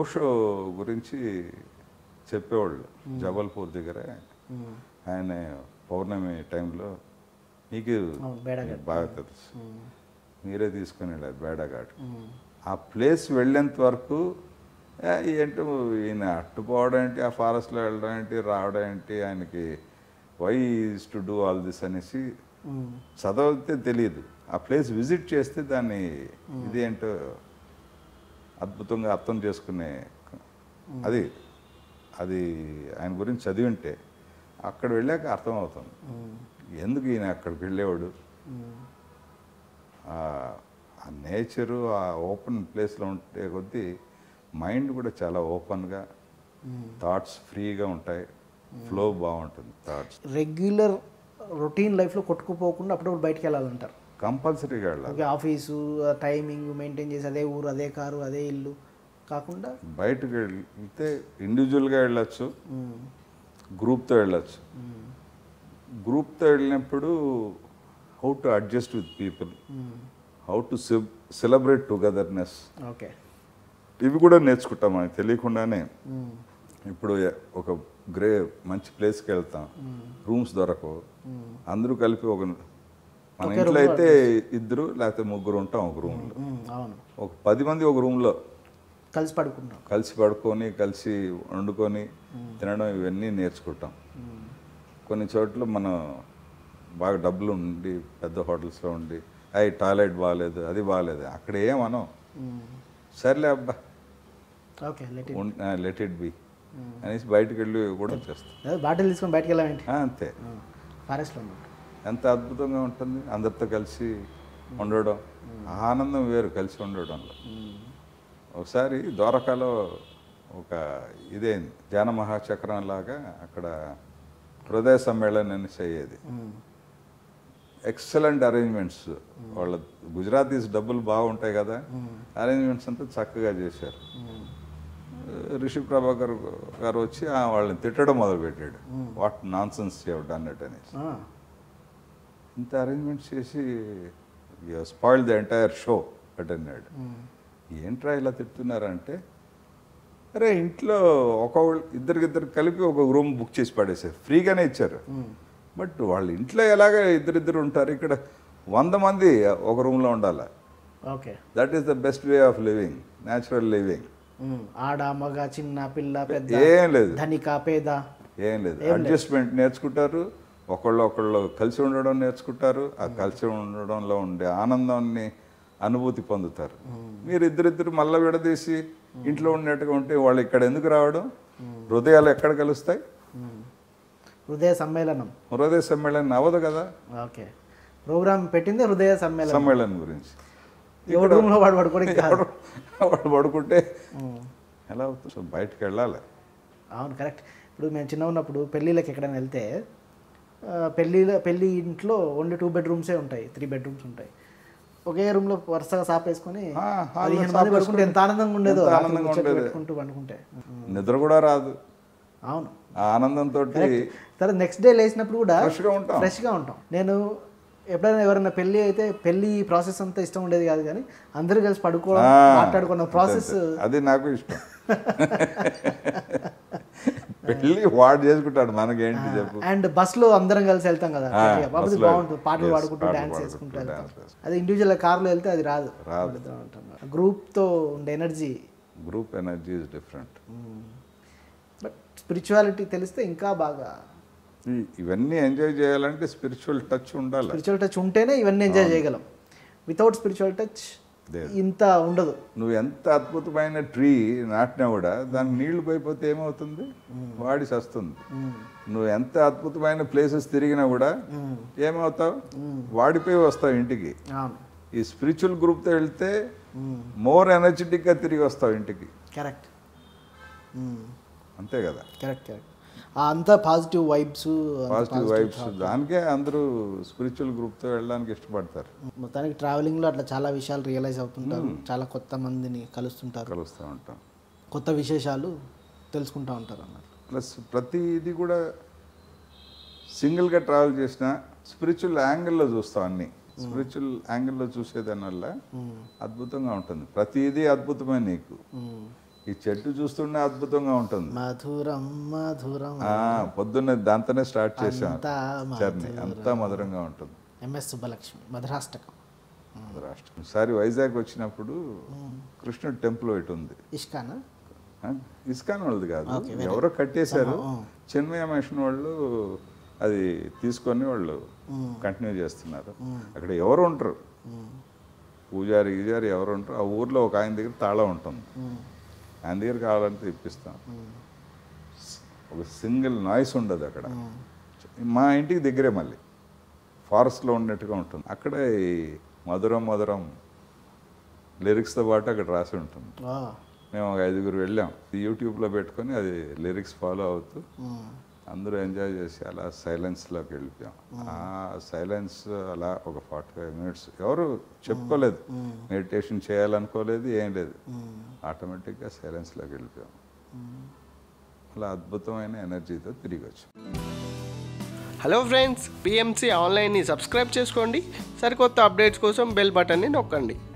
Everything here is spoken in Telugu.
ఓషో గురించి చెప్పేవాళ్ళు జబల్పూర్ దగ్గర మ్మ్. ఆయన పౌర్ణమి టైంలో మీకు అవును, బేడఘాట్. బాగా తెలుసు మ్మ్. మీరే తీసుకుని వెళ్ళారు బేడఘాట్ మ్మ్. ఆ ప్లేస్ వెళ్ళేంత వరకు "ఏ, ఏంటో ఈయన అట్టుపోవడం ఏంటి ఆ ఫారెస్ట్లో వెళ్ళడం ఏంటి రావడం ఏంటి ఆయనకి why is to do all this అనేసి మ్మ్. చదివితే తెలియదు ఆ ప్లేస్ విజిట్ చేస్తే దాన్ని ఇది ఏంటో అద్భుతంగా అర్థం చేసుకునే అది అది ఆయన గురించి చదివి ఉంటే అక్కడ వెళ్ళాక అర్థమవుతుంది మ్మ్. ఎందుకు ఈయన అక్కడికి వెళ్ళేవాడు మ్మ్. ఆ ఆ నేచరు ఆ ఓపెన్ ప్లేస్లో ఉంటే కొద్దీ మైండ్ కూడా చాలా ఓపెన్గా మ్మ్. థాట్స్ ఫ్రీగా ఉంటాయి ఫ్లో బాగుంటుంది థాట్స్ రెగ్యులర్ రొటీన్ లైఫ్లో కొట్టుకుపోకుండా అప్పుడప్పుడు బయటికి వెళ్ళాలంటారు కంపల్సరీగా వెళ్ళాలి ఓకే ఆఫీసు టైమింగ్ మెయింటైన్ చేసి అదే ఊరు అదే కారు అదే ఇల్లు కాకుండా బయటకు వెళ్తే ఇండివిజువల్గా వెళ్ళొచ్చు మ్మ్. గ్రూప్తో వెళ్ళొచ్చు మ్మ్. గ్రూప్తో వెళ్ళినప్పుడు how to adjust with people hmm. How to celebrate togetherness okay ఇవి కూడా నేర్చుకుంటాం మనకి తెలియకుండానే మ్మ్. ఇప్పుడు ఎ- ఒక గ్రే మంచి ప్లేస్కి వెళ్తాం రూమ్స్ దొరకవు మ్మ్. అందరూ కలిపి ఒక మన ఒకే ఇంట్లో room లో అయితే ఇద్దరు లేకపోతే ముగ్గురు ఉంటాం ఒక రూమ్లో మ్మ్. అవును ఒక పది మంది ఒక రూమ్లో కలిసి పడుకుంటాం కలిసి పడుకొని కలిసి వండుకొని తినడం ఇవన్నీ నేర్చుకుంటాం మ్మ్. కొన్ని చోట్ల మనం బాగా డబ్బులు ఉండి పెద్ద హోటల్స్లో ఉండి అవి టాయిలెట్ బాగాలేదు అది బాగాలేదు అక్కడ ఏమనం మ్మ్. సర్లే అబ్బా okay let let it be అనేసి బయటకు వెళ్ళి కూడా చేస్తాం బాటిల్ తీసుకొని బయటికి వెళ్ళామేంటి ఆ, అంతే ఫారెస్ట్లో ఉన్నాం ఎంత అద్భుతంగా ఉంటుంది అందరితో కలిసి ఉండడం ఆ ఆనందం వేరు కలిసి ఉండడంలో ఒకసారి ద్వారకాలో ఒక ఇదేంది జాన మహాచక్రం లాగా అక్కడ హృదయ సమ్మేళనం అనేసి అయ్యేది ఎక్సలెంట్ అరేంజ్మెంట్స్ వాళ్ళ గుజరాతీస్ డబ్బులు బాగుంటాయి కదా అరేంజ్మెంట్స్ అంతా చక్కగా చేశారు రిషి ప్రభాకర్ గారు వచ్చి ఆ వాళ్ళని తిట్టడం మొదలుపెట్టాడు what nonsense done it అనేసి ఇంత అరేంజ్మెంట్స్ చేసి స్పాయిల్ ది ఎంటైర్ షో అటెండాడు ఏంట్రా ఇలా తిడుతున్నారంటే అరే ఇంట్లో ఒక ఇద్దరికిద్దరు కలిపి ఒక రూమ్ బుక్ చేసి పడేశారు ఫ్రీగానే ఇచ్చారు బట్ వాళ్ళ ఇంట్లో ఎలాగ ఇద్దరిద్దరు ఉంటారు ఇక్కడ వంద మంది ఒక రూమ్లో ఉండాలి okay that is the best way of living natural living ఆడ మగ చిన్న పిల్ల పెద్ద ఏం లేదు ధనిక పేద ఏం లేదు అడ్జస్ట్మెంట్ నేర్చుకుంటారు ఒకళ్ళు ఒకళ్ళు కలిసి ఉండడం నేర్చుకుంటారు ఆ కలిసి ఉండడంలో ఉండే ఆనందాన్ని అనుభూతి పొందుతారు మీరు ఇద్దరిద్దరు మళ్ళీ విడదీసి ఇంట్లో ఉన్నట్టుగా ఉంటే వాళ్ళు ఇక్కడ ఎందుకు రావడం హృదయాలు ఎక్కడ కలుస్తాయి మ్మ్. హృదయ సమ్మేళనం హృదయ సమ్మేళనం అవ్వదు కదా ఓకే ప్రోగ్రామ్ పెట్టింది హృదయ సమ్మేళనం సమ్మేళనం గురించి ఎవరి రూమ్లో వాడు పడుకోవడానికి కాదు ఎవడు- వాడు పడుకుంటే ఎలా అవుతుంది సో బయటకు వెళ్ళాలి అవును కరెక్ట్ ఇప్పుడు మేము చిన్న ఉన్నప్పుడు పెళ్ళిళ్ళకి ఎక్కడైనా వెళ్తే ఆ, పెళ్ళిలో పెళ్ళి ఇంట్లో ఓన్లీ టూ బెడ్రూమ్సే ఉంటాయి త్రీ బెడ్రూమ్స్ ఉంటాయి ఒకే రూమ్లో వరుసగా సాపేసుకొని ఆ, హాల్లో పదిహేను మంది పడుకుంటే ఎంత ఆనందంగా ఉండేదో ఎంత రాత్రి ఆనందంగా ముచ్చట్లు ఉండేది. పెట్టుకుంటూ పండుకుంటే నిద్ర కూడా రాదు అవును ఆ ఆనందంతో తర్వాత నెక్స్ట్ డే లేచినప్పుడు కూడా ఫ్రెష్గా ఉంటాం ఫ్రెష్గా ఉంటాం నేను ఎప్పుడైనా ఎవరైనా పెళ్ళి అయితే పెళ్ళి ప్రాసెస్ అంతా ఇష్టం ఉండేది కాదు కానీ అందరూ కలిసి పడుకోవడం ఆ, మాట్లాడుకున్న ప్రాసెస్ అది నాకు ఇష్టం పెళ్ళి వాడు చేసుకుంటాడు మనకేంటి చెప్పు అండ్ బస్సులో అందరం కలిసి వెళ్తాం కదా ఆ, అప్పుడు bus లో బాగుంటుంది పాటలు yes, పాడుకుంటూ పాటలు డాన్స్ పాడుకుంటూ చేసుకుంటూ dance వెళ్తాం చేసుకుంటూ. అదే ఇండివిజువల్ కార్లో వెళ్తే అది రాదు రాదు. గ్రూప్తో ఉండే energy group energy is different but spirituality తెలిస్తే ఇంకా బాగా ఇవన్నీ ఎంజాయ్ చేయాలంటే స్పిరిచువల్ టచ్ ఉండాలి స్పిరిచువల్ టచ్ ఉంటేనే ఇవన్నీ ఎంజాయ్ చేయగలం వితౌట్ స్పిరిచువల్ టచ్ లేదు. ఇంత ఉండదు నువ్వు ఎంత అద్భుతమైన ట్రీ నాటినా కూడా దానికి నీళ్లు పోయిపోతే ఏమవుతుంది వాడి సస్తుంది నువ్వు ఎంత అద్భుతమైన ప్లేసెస్ తిరిగినా కూడా ఏమవుతావు వాడిపోయి వస్తావు ఇంటికి అవును ఈ స్పిరిచువల్ గ్రూప్తో వెళ్తే మోర్ ఎనర్జెటిక్గా తిరిగి వస్తావు ఇంటికి కరెక్ట్ అంతే కదా కరెక్ట్ కరెక్ట్ అంతా పాజిటివ్ వైబ్స్ పాజిటివ్ వైబ్స్ దానికే అందరూ స్పిరిచువల్ గ్రూప్తో వెళ్ళడానికి ఇష్టపడతారు మొత్తానికి ట్రావెలింగ్లో అట్లా చాలా విషయాలు రియలైజ్ అవుతుంటారు చాలా కొత్త మందిని కలుస్తుంటారు కలుస్తూ ఉంటాం కొత్త విశేషాలు తెలుసుకుంటూ ఉంటారు అన్నమాట ప్లస్ ప్రతి ఇది కూడా సింగిల్గా ట్రావెల్ చేసిన స్పిరిచువల్ యాంగిల్లో చూస్తాం అన్ని స్పిరిచువల్ యాంగిల్లో చూసేదాని వల్ల అద్భుతంగా ఉంటుంది ప్రతిదీ అద్భుతమే నీకు ఈ చెట్టు చూస్తుంటే అద్భుతంగా ఉంటుంది మధురం మధురం ఆ, పొద్దున్నే దాంతోనే స్టార్ట్ చేసాం అంతా జర్నీ అంతా మధురంగా ఉంటుంది ఎంఎస్ సుబ్బలక్ష్మి మధురాష్టకం రాష్ట్రం ఈసారి వైజాగ్ వచ్చినప్పుడు కృష్ణుడి టెంపుల్ ఒకటి ఉంది ఇష్కానా ఆ, ఇస్కాన్ వాళ్ళది కాదు ఎవరో కట్టేశారు చిన్మయ మిషన్ వాళ్ళు అది తీసుకొని వాళ్ళు కంటిన్యూ చేస్తున్నారు అక్కడ ఎవరు ఉంటారు పూజారి గీజారి ఎవరు ఉంటారు ఆ ఊర్లో ఒక ఆయన దగ్గర తాళం ఉంటుంది ఆయన దగ్గర కావాలంటే ఇప్పిస్తాం ఒక సింగిల్ నాయిస్ ఉండదు అక్కడ మా ఇంటికి దగ్గరే మళ్ళీ ఫారెస్ట్లో ఉన్నట్టుగా ఉంటుంది అక్కడ ఈ మధురం మధురం లిరిక్స్తో పాటు అక్కడ రాసి ఉంటుంది ఓ మేము ఒక ఐదుగురు వెళ్ళాం ఇది యూట్యూబ్లో పెట్టుకొని అది లిరిక్స్ ఫాలో అవుతూ మ్మ్. అందరూ ఎంజాయ్ చేసి అలా సైలెన్స్లోకి వెళ్ళిపోయాం ఆ సైలెన్స్ అలా ఒక ఫార్టీ ఫైవ్ మినిట్స్ ఎవరు చెప్పుకోలేదు మెడిటేషన్ చేయాలనుకోలేదు ఏం లేదు ఆటోమేటిక్గా సైలెన్స్లోకి వెళ్ళిపోయాం అలా అద్భుతమైన ఎనర్జీతో తిరిగి వచ్చాం హలో ఫ్రెండ్స్ పిఎంసి ఆన్లైన్ని సబ్స్క్రైబ్ చేసుకోండి సరికొత్త అప్డేట్స్ కోసం బెల్ బటన్ని నొక్కండి